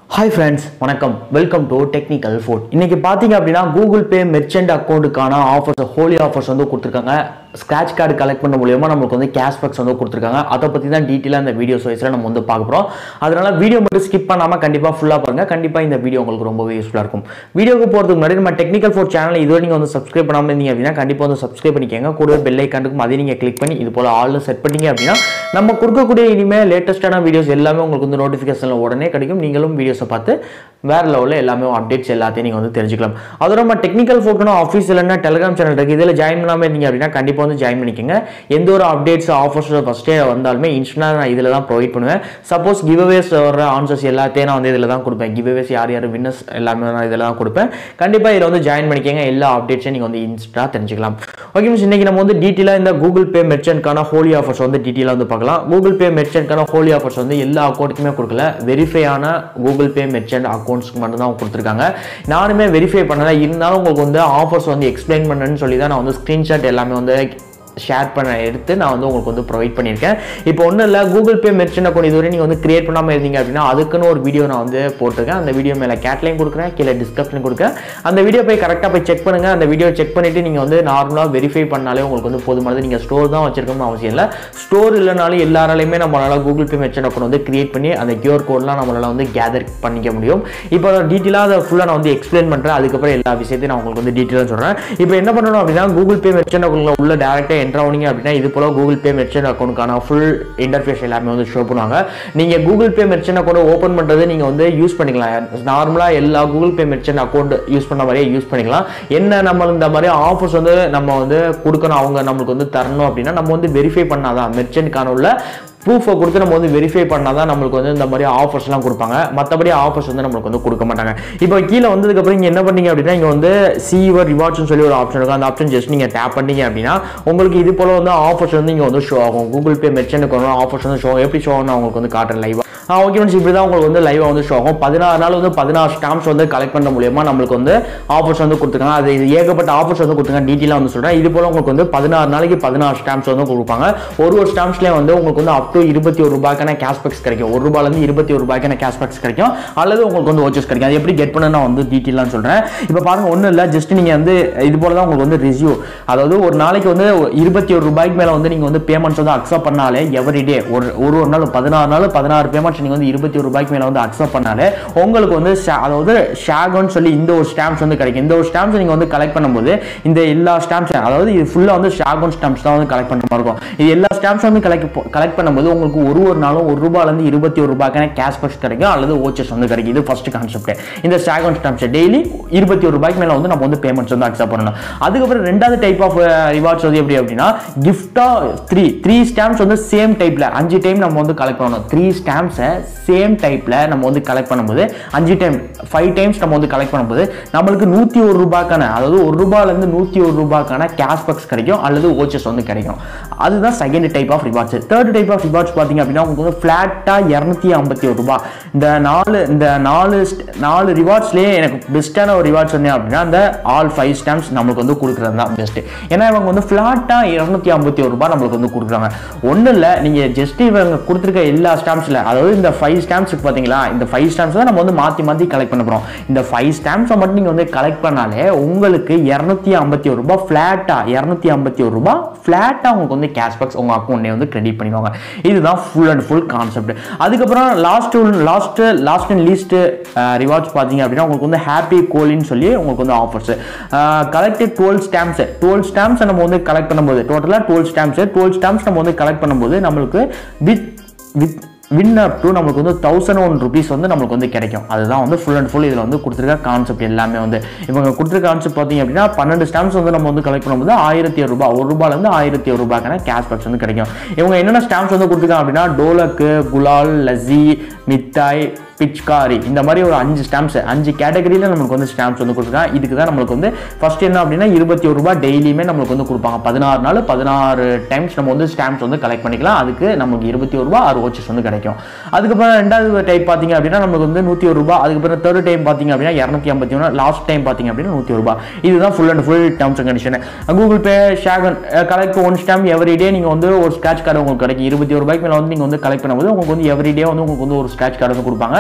hi friends வணக்கம் welcome to technical food இன்னைக்கு பார்த்தீங்க அப்படின்னா கூகுள் பே மெர்ச்சென்ட் அக்கௌண்ட்டுக்கான ஆஃபர்ஸ் ஹோலி ஆஃபர்ஸ் வந்து கொடுத்துருக்காங்க ஸ்க்ராட்ச் கார்டு கலெக்ட் பண்ண மூலியமா நம்மளுக்கு வந்து கேஷ்பேக்ஸ் வந்து கொடுத்துருக்காங்க அதை பற்றி தான் டீட்டெயிலாக இந்த வீடியோஸ் வைஸில் நம்ம வந்து பார்க்க போகிறோம் அதனால வீடியோ மட்டும் ஸ்கிப் பண்ணாமல் கண்டிப்பாக ஃபுல்லாக பாருங்க கண்டிப்பாக இந்த வீடியோ உங்களுக்கு ரொம்பவே யூஸ்ஃபுல்லாக இருக்கும் வீடியோக்கு போகிறதுக்கு முன்னாடி நம்ம டெக்னிக்கல் ஃபோர் சேனல் இதுவரை நீங்கள் வந்து சப்ஸ்கிரைப் பண்ணாமல் இருந்தீங்க அப்படின்னா கண்டிப்பாக வந்து சப்ஸ்கிரைப் பண்ணிக்கோங்க கூடவே பெல் ஐக்கானுக்கும் அதையும் நீங்கள் கிளிக் பண்ணி இது போல் ஆல்னு செட் பண்ணீங்க அப்படின்னா நம்ம கொடுக்கக்கூடிய இனிமேல் லேட்டஸ்ட்டான வீடியோஸ் எல்லாமே உங்களுக்கு வந்து நோட்டிஃபிகேஷனில் உடனே கிடைக்கும் நீங்களும் வீடியோஸை பார்த்து வேற லெவலில் எல்லாமே அப்டேட்ஸ் எல்லாத்தையும் நீங்கள் வந்து தெரிஞ்சுக்கலாம் அதோட நம்ம டெக்னிக்கல் ஃபோட்டோனா ஆஃபீஸ் இல்லைன்னா டெலிகிராம் சேனல் இருக்குது இதில் ஜாயின் பண்ணாமல் இருந்தீங்க அப்படின்னா கண்டிப்பாக வந்து ஜாயின் பண்ணிக்கோங்க எந்த ஒரு அப்டேட்ஸ் ஆஃபர்ஸ் ஃபஸ்ட்டே வந்தாலுமே இன்ஸ்டன்டாக நான் இதில் தான் ப்ரொவைட் பண்ணுவேன் சப்போஸ் கிவ்அவேஸ் வர ஆன்சர்ஸ் எல்லாத்தையும் நான் வந்து இதில் தான் கொடுப்பேன் கிவ்அவேஸ் யார் யார் வின்னர்ஸ் எல்லாமே நான் இதில் தான் கொடுப்பேன் கண்டிப்பாக இதில் வந்து ஜாயின் பண்ணிக்கோங்க எல்லா அப்டேட்ஸையும் நீங்கள் வந்து இன்ஸ்டா தெரிஞ்சுக்கலாம் ஓகே மிஸ் இன்னைக்கு நம்ம வந்து டீட்டெயிலாக இந்த கூகுள் பே மெர்ச்சன்ட்கான ஹோலி ஆஃபர்ஸ் வந்து டீட்டெயிலாக வந்து பார்க்கலாம் கூகுள் பே மெர்ச்சன்ட்கான ஹோலி ஆஃபர்ஸ் வந்து எல்லா அக்கௌண்ட்டுக்குமே கொடுக்கல வெரிஃபை ஆன கூகுள் பே மெர்ச்சன்ட் அக்கௌண்ட்ஸ்க்கு மட்டும் தான் கொடுத்துருக்காங்க நானுமே வெரிஃபை பண்ணல இருந்தாலும் உங்களுக்கு வந்து ஆஃபர்ஸ் வந்து எக்ஸ்பிளைன் பண்ணேன்னு சொல்லி தான் நான் வந்து ஸ்க்ரீன்ஷாட் எல்லாமே வந்து ஷேர் பண்ண எடுத்து நான் வந்து உங்களுக்கு வந்து ப்ரொவைட் பண்ணியிருக்கேன் இப்போ ஒன்றும் இல்லை கூகுள் பே மெர்ச்சன்ட் அக்கௌண்ட் இதுவரை நீங்கள் வந்து கிரியேட் பண்ணாமல் இருந்தீங்க அப்படின்னா அதுக்குன்னு ஒரு வீடியோ நான் வந்து போட்டிருக்கேன் அந்த வீடியோ மேலே கேட்லையும் கொடுக்குறேன் கீழே டிஸ்கிரிப்ஷன் கொடுக்குறேன் அந்த வீடியோ போய் கரெக்டாக போய் செக் பண்ணுங்கள் அந்த வீடியோ செக் பண்ணிவிட்டு நீங்கள் வந்து நார்மலாக வெரிஃபை பண்ணாலே உங்களுக்கு வந்து போதுமானது நீங்கள் ஸ்டோர் தான் வச்சிருக்கணும்னு அவசியம் இல்லை ஸ்டோர் இல்லைனாலும் எல்லாராலையுமே நம்மளால் கூகுள் பே மெர்ச்சன்ட் அக்கௌண்ட் வந்து கிரியேட் பண்ணி அந்த கியூஆர் கோட்லாம் நம்மளால் வந்து கேதர் பண்ணிக்க முடியும் இப்போ டீட்டெயிலாக அதை ஃபுல்லாக நான் வந்து எக்ஸ்பிளைன் பண்ணுறேன் அதுக்கப்புறம் எல்லா விஷயத்தையும் நான் உங்களுக்கு வந்து டீட்டெயிலாக சொல்கிறேன் இப்போ என்ன பண்ணணும் அப்படின்னா கூகுள் பே மெர்ச்சன்ட் அக்கௌண்ட்டில் உள்ள டேரெக்டாக என்ட்ரு ஆனீங்க அப்படின்னா இது போல் கூகுள் பே மெர்ச்சன்ட் அக்கௌண்ட்டுக்கான ஃபுல் இன்டர்ஃபேஸ் எல்லாமே வந்து ஷோ பண்ணுவாங்க நீங்கள் Google Pay merchant account open பண்ணுறது நீங்கள் வந்து யூஸ் பண்ணிக்கலாம் நார்மலாக எல்லா Google Pay merchant account use பண்ண மாதிரியே யூஸ் பண்ணிக்கலாம் என்ன நம்ம இந்த மாதிரி ஆஃபர்ஸ் வந்து நம்ம வந்து கொடுக்கணும் அவங்க நம்மளுக்கு வந்து தரணும் அப்படின்னா நம்ம வந்து வெரிஃபை பண்ணாதான் மெர்ச்சன்ட்கான உள்ள ப்ரூஃபை கொடுத்து நம்ம வந்து வெரிஃபை பண்ணால் தான் நம்மளுக்கு வந்து இந்த மாதிரி ஆஃபர்ஸ்லாம் கொடுப்பாங்க மற்றபடி ஆஃபர்ஸ் வந்து நம்மளுக்கு வந்து கொடுக்க மாட்டாங்க இப்போ கீழே வந்ததுக்கப்புறம் இங்கே என்ன பண்ணீங்க அப்படின்னா இங்கே வந்து சீவர் ரிவார்ட்ஸ்னு சொல்லி ஒரு ஆப்ஷன் இருக்கும் அந்த ஆப்ஷன் ஜஸ்ட் நீங்கள் டேப் பண்ணீங்க அப்படின்னா உங்களுக்கு இது போல் வந்து ஆஃபர்ஸ் வந்து இங்கே வந்து ஷோ ஆகும் கூகுள் பே மெர்ச்சனுக்கு வந்து ஆஃபர்ஸ் வந்து ஷோ எப்படி ஷோ ஆகும் நான் உங்களுக்கு வந்து காட்டுறேன் லைவாக ஆ ஓகே ஃப்ரெண்ட்ஸ் இப்படி தான் உங்களுக்கு வந்து லைவாக வந்து ஷோ ஆகும் பதினாறு நாள் வந்து பதினாறு ஸ்டாம்ப்ஸ் வந்து கலெக்ட் பண்ண மூலியமாக நம்மளுக்கு வந்து ஆஃபர்ஸ் வந்து கொடுத்துருக்காங்க அது இது ஏகப்பட்ட ஆஃபர்ஸ் வந்து கொடுத்துருக்காங்க டீட்டெயிலாக வந்து சொல்கிறேன் இது போல் உங்களுக்கு வந்து பதினாறு நாளைக்கு பதினாறு ஸ்டாம்ப்ஸ் வந்து கொடுப்பாங்க ஒரு ஒரு ஸ்டாம்ப்ஸ்லேயே வந்து உங்களுக்கு வந்து அப் டு இருபத்தி ஒரு ரூபாய்க்கான கேஷ்பேக்ஸ் கிடைக்கும் ஒரு ரூபாயிலேருந்து இருபத்தி ஒரு ரூபாய்க்கான கேஷ்பேக்ஸ் கிடைக்கும் அல்லது உங்களுக்கு வந்து ஓச்சஸ் கிடைக்கும் அது எப்படி கெட் பண்ண நான் வந்து டீட்டெயிலாக சொல்கிறேன் இப்போ பாருங்க ஒன்றும் இல்லை ஜஸ்ட் நீங்கள் வந்து இது போல தான் உங்களுக்கு வந்து ரிசியூ அதாவது ஒரு நாளைக்கு வந்து இருபத்தி ஒரு ரூபாய்க்கு மேலே வந்து நீங்கள் வந்து பேமெண்ட்ஸ் வந்து அக்செப்ட் பண்ணாலே எவ்ரி டே ஒரு ஒரு ஒரு நாள் பதினாறு நாள் பதினாறு பேமெண்ட்ஸ் நீங்கள் வந்து இருபத்தி ஒரு ரூபாய்க்கு மேலே வந்து அக்செப்ட் பண்ணாலே உங்களுக்கு வந்து ஷா- அதாவது ஷாகோன்னு சொல்லி இந்த ஒரு ஸ்டாம்ப்ஸ் வந்து கிடைக்கும் இந்த ஒரு ஸ்டாம்ப்ஸ் நீங்கள் வந்து கலெக்ட் பண்ணும்போது இந்த எல்லா ஸ்டாம்ப்ஸ் அதாவது இது ஃபுல்லாக வந்து ஷாகோன் ஸ்டாம்ப்ஸ் தான் வந்து கலெக்ட் பண்ணுற மாதிரி இருக்கும் இது எல்லா ஸ்டாம்ப்ஸ் வந்து கலெக்ட் கலெக்ட் பண்ணும்போது உங்களுக்கு ஒரு ஒரு நாளும் ஒரு ரூபாயிலேருந்து இருபத்தி ஒரு ரூபாய்க்கான கேஷ்பேக்ஸ் கிடைக்கும் அல்லது ஓச்சஸ் வந்து கிடைக்கும் இது ஃபர்ஸ்ட் கான்செப்ட் இந்த ஷாகோன் ஸ்டாம்ப்ஸ் டெய்லி இருபத்தி ஒரு ரூபாய்க்கு மேலே வந்து நம்ம வந்து பேமெண்ட்ஸ் வந்து அக்செப்ட் பண்ணணும் அதுக்கப்புறம் ரெண்டாவது டைப் ஆஃப் ரிவார்ட்ஸ் வந்து எப்படி அப்படின்னா கிஃப்டா த்ரீ த்ரீ ஸ்டாம்ப்ஸ் வந்து சேம் டைப்ல அஞ்சு டைம் நம்ம வந்து கலெக்ட் பண்ணணும் த்ரீ ஸ்டாம்ப்ஸை சேம் டைப்ல நம்ம வந்து கலெக்ட் பண்ணும்போது அஞ்சு டைம் ஃபைவ் டைம்ஸ் நம்ம வந்து கலெக்ட் பண்ணும்போது நம்மளுக்கு நூற்றி ஒரு ரூபாய்க்கான அதாவது ஒரு ரூபாயிலேருந்து நூற்றி ஒரு ரூபாய்க்கான கேஷ்பேக்ஸ் கிடைக்கும் அல்லது ஓச்சஸ் வந்து கிடைக்கும் அதுதான் second type of rewards third type of rewards பார்த்தீங்க அப்படின்னா உங்களுக்கு வந்து ஃப்ளாட்டாக இரநூத்தி ஐம்பத்தி ஒரு ரூபாய் இந்த நாலு இந்த நாலு st- நாலு ரிவார்ட்ஸ்லேயே எனக்கு பெஸ்ட்டான ஒரு ரிவார்ட்ஸ் என்ன அப்படின்னா இந்த ஆல் ஃபைவ் ஸ்டாம்ப்ஸ் நம்மளுக்கு வந்து கொடுக்குறது தான் பெஸ்ட்டு ஏன்னா இவங்க வந்து ஃப்ளாட்டாக இரநூத்தி ஐம்பத்தி ஒரு ரூபாய் நம்மளுக்கு வந்து கொடுக்குறாங்க ஒன்றும் இல்லை நீங்கள் ஜஸ்ட் இவங்க கொடுத்துருக்க எல்லா ஸ்டாம்ப்ஸில் அதாவது இந்த ஃபைவ் ஸ்டாம்ப்ஸ் பார்த்தீங்களா இந்த ஃபைவ் ஸ்டாம்ப்ஸ் தான் நம்ம வந்து மாற்றி மாற்றி கலெக்ட் பண்ண போகிறோம் இந்த ஃபைவ் ஸ்டாம்ப்ஸை மட்டும் நீங்கள் வந்து கலெக்ட் பண்ணாலே உங்களுக்கு இரநூத்தி ஐம்பத்தி ஒரு ரூபாய் ஃப்ளாட்டாக இரநூத்தி ஐம்பத்தி ஒரு ரூபாய் ஃப்ளாட்டாக உங்களுக்கு வந்து கேஷ்பேக்ஸ் உங்கள் அக்கௌண்ட்லேயே வந்து கிரெடிட் பண்ணிடுவாங்க இதுதான் ஃபுல் அண்ட் ஃபுல் கான்செப்ட் அதுக்கப்புறம் last last last and least rewards பார்த்தீங்க அப்படின்னா உங்களுக்கு வந்து ஹாப்பி கோலின்னு சொல்லி உங்களுக்கு வந்து offers collected twelve stamps twelve ஸ்டாம்ப்ஸை நம்ம வந்து கலெக்ட் பண்ணும்போது டோட்டலாக டுவெல் ஸ்டாம்ப்ஸ் டுவெல் ஸ்டாம்ப்ஸ் நம்ம வந்து கலெக்ட் பண்ணும்போது நம்மளுக்கு with with win up to நம்மளுக்கு வந்து தௌசண்ட் ஒன் ருபீஸ் வந்து நம்மளுக்கு வந்து கிடைக்கும் அதுதான் வந்து ஃபுல் அண்ட் ஃபுல் இதில் வந்து கொடுத்துருக்க கான்செப்ட் எல்லாமே வந்து இவங்க கொடுத்துருக்க கான்செப்ட் பார்த்தீங்க அப்படின்னா பன்னெண்டு ஸ்டாம்ப்ஸ் வந்து நம்ம வந்து கலெக்ட் பண்ணும்போது ஆயிரத்தி ஒரு ரூபாய் ஒரு ரூபாயிலேருந்து ஆயிரத்தி ஒரு ரூபாய்க்கான கேஷ்பேக்ஸ் வந்து கிடைக்கும் இவங்க என்னென்ன ஸ்டாம்ப்ஸ் வந்து கொடுத்துருக்காங்க அப்படின்னா டோலக்கு குலால் லஸ்ஸி மித்தாய் பிச்காரி இந்த மாதிரி ஒரு அஞ்சு ஸ்டாம்ப்ஸ் அஞ்சு கேட்டகரியில் நம்மளுக்கு வந்து ஸ்டாம்ப்ஸ் வந்து கொடுத்துருக்காங்க இதுக்கு தான் நம்மளுக்கு வந்து ஃபர்ஸ்ட் என்ன அப்படின்னா இருபத்தி ஒரு ரூபாய் டெய்லியுமே நம்மளுக்கு வந்து கொடுப்பாங்க பதினாறு நாள் பதினாறு டைம்ஸ் நம்ம வந்து ஸ்டாம்ப்ஸ் வந்து கலெக்ட் பண்ணிக்கலாம் அதுக்கு நமக்கு இருபத்தி ஒரு ரூபாய் ஆறு ஓச்சஸ் வந்து கிடைக்கும் அதுக்கப்புறம் ரெண்டாவது டைப் பார்த்தீங்க அப்படின்னா நமக்கு வந்து நூற்றி ஒரு ரூபாய் அதுக்கப்புறம் தேர்ட் டைம் பார்த்தீங்க அப்படின்னா இரநூத்தி ஐம்பத்தி ஒன்று லாஸ்ட் டைம் பார்த்தீங்க அப்படின்னா நூற்றி ஒரு ரூபாய் இதுதான் full and full terms and condition Google Pay ஷேகன் collect one stamp every day நீங்கள் வந்து ஒரு ஸ்க்ராட்ச் கார்டு உங்களுக்கு கிடைக்கும் இருபத்தி ஒரு ரூபாய்க்கு மேலே வந்து நீங்கள் வந்து கலெக்ட் பண்ணும்போது உங்களுக்கு வந்து எவ்ரி டே வந்து உங்களுக்கு வந்து ஒரு ஸ்க்ராட்ச் கார்டு வந்து கொடுப்பாங்க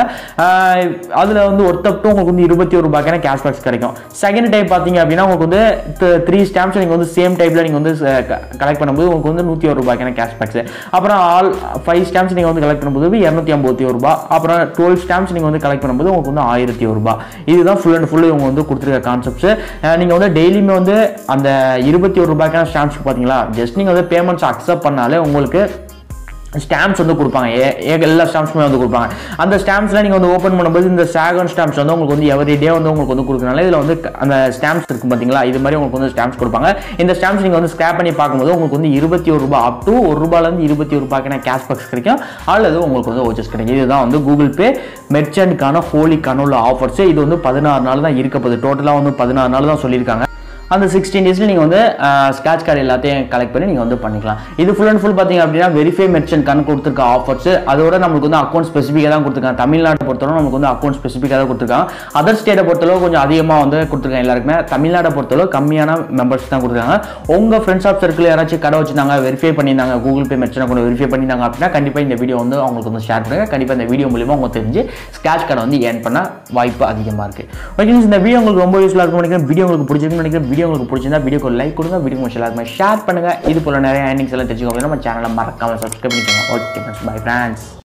அதில் வந்து ஒருத்தப்ட்டு உங்களுக்கு வந்து இருபத்தி ஒரு ரூபாய்க்கான கேஷ்பேக்ஸ் கிடைக்கும் செகண்ட் டைப் பார்த்தீங்க அப்படின்னா உங்களுக்கு வந்து த்ரீ ஸ்டாம்ப்ஸ் நீங்கள் வந்து சேம் டைப்பில் நீங்கள் வந்து கலெக்ட் பண்ணும்போது உங்களுக்கு வந்து நூற்றி ஒரு ரூபாய்க்கான கேஷ்பேக்ஸ் அப்புறம் ஆல் ஃபைவ் ஸ்டாம்ப்ஸ் நீங்கள் வந்து கலெக்ட் பண்ணும்போது இரநூத்தி ஐம்பத்தி ஒரு ரூபா அப்புறம் டுவெல் ஸ்டாம்ப்ஸ் நீங்கள் வந்து கலெக்ட் பண்ணும்போது உங்களுக்கு வந்து ஆயிரத்தி ஒரு ரூபா இதுதான் ஃபுல் அண்ட் ஃபுல் இவங்க வந்து கொடுத்துருக்க கான்செப்ட்ஸ் நீங்கள் வந்து டெய்லியுமே வந்து அந்த இருபத்தி ஒரு ரூபாய்க்கான ஸ்டாம்ப்ஸ் பார்த்தீங்களா ஜஸ்ட் நீங்கள் வந்து பேமெண்ட்ஸ் அக்செப்ட் பண்ணாலே உங்களுக்கு ஸ்டாம்ப்ஸ் வந்து கொடுப்பாங்க ஏ- ஏ- எல்லா ஸ்டாம்ப்ஸுமே வந்து கொடுப்பாங்க அந்த ஸ்டாம்ப்ஸ்லாம் நீங்கள் வந்து ஓப்பன் பண்ணும்போது இந்த சாகன் ஸ்டாம்ப்ஸ் வந்து உங்களுக்கு வந்து எவ்ரி டே வந்து உங்களுக்கு வந்து கொடுக்குறனால இதில் வந்து க- அந்த ஸ்டாம்ப்ஸ் இருக்கும் பார்த்தீங்களா இது மாதிரி உங்களுக்கு வந்து ஸ்டாம்ப்ஸ் கொடுப்பாங்க இந்த ஸ்டாம்ப்ஸ் நீங்கள் வந்து ஸ்கிராப் பண்ணி பார்க்கும்போது உங்களுக்கு வந்து இருபத்தி ஒரு ரூபாய் அப் டு ஒரு ரூபாயிலேருந்து இருபத்தி ஒரு ரூபாய்க்கான கேஷ்பேக்ஸ் கிடைக்கும் அல்லது உங்களுக்கு வந்து ஓச்சஸ் கிடைக்கும் இதுதான் வந்து கூகுள் பே மெர்ச்சன்ட்கான ஹோலிக்கான உள்ள ஆஃபர்ஸ் இது வந்து பதினாறு நாள் தான் இருக்க போகுது டோட்டலாக வந்து பதினாறு நாள் தான் சொல்லியிருக்காங்க அந்த சிக்ஸ்டீன் டேஸில் நீங்கள் வந்து ஸ்க்ராட்ச் கார்டு எல்லாத்தையும் கலெக்ட் பண்ணி நீங்கள் வந்து பண்ணிக்கலாம் இது ஃபுல் அண்ட் ஃபுல் பார்த்தீங்க அப்படின்னா வெரிஃபை மெர்ச்சன்ட் கணக்கு கொடுத்துருக்க ஆஃபர்ஸ் அதோட நம்மளுக்கு வந்து அக்கௌண்ட் ஸ்பெசிஃபிக்காக தான் கொடுத்துருக்காங்க தமிழ்நாட்டை பொறுத்தவரை நமக்கு வந்து அக்கௌண்ட் ஸ்பெசிஃபிக்காக தான் கொடுத்துருக்காங்க அதர் ஸ்டேட்டை பொறுத்தளவு கொஞ்சம் அதிகமாக வந்து கொடுத்துருக்காங்க எல்லாருக்குமே தமிழ்நாட்டை பொறுத்தளவு கம்மியான மெம்பர்ஸ் தான் கொடுத்துருக்காங்க உங்கள் ஃப்ரெண்ட்ஸ் ஆஃப் சர்க்கிள் யாராச்சும் கடை வச்சிருந்தாங்க வெரிஃபை பண்ணியிருந்தாங்க Google Pay merchant account verify பண்ணியிருந்தாங்க அப்படின்னா கண்டிப்பாக இந்த வீடியோ வந்து அவங்களுக்கு வந்து ஷேர் பண்ணுங்க கண்டிப்பாக இந்த வீடியோ மூலியமாக அவங்க தெரிஞ்சு ஸ்க்ராட்ச் கார்டை வந்து ஏர்ன் பண்ண வாய்ப்பு அதிகமாக இருக்குது ஓகே இந்த வீடியோ உங்களுக்கு ரொம்ப யூஸ்ஃபுல்லாக இருக்கும் நினைக்கிறேன் வீடியோ உங்களுக்கு பிடிச்சிருக்குன்னு நினைக்கிறேன் வீடியோ உங்களுக்கு பிடிச்சிருந்தா வீடியோக்கு லைக் கொடுங்க வீடியோ உங்களுக்கு எல்லாருமே ஷேர் பண்ணுங்க இது போல நிறைய ஏர்னிங்ஸ் எல்லாம் தெரிஞ்சுக்கோங்க நம்ம சேனலை மறக்காம சப்ஸ்கிரைப் பண்ணிக்கோங்க ஓகே ஃப்ரெண்ட்ஸ் பை ஃப்ரெண்ட்ஸ்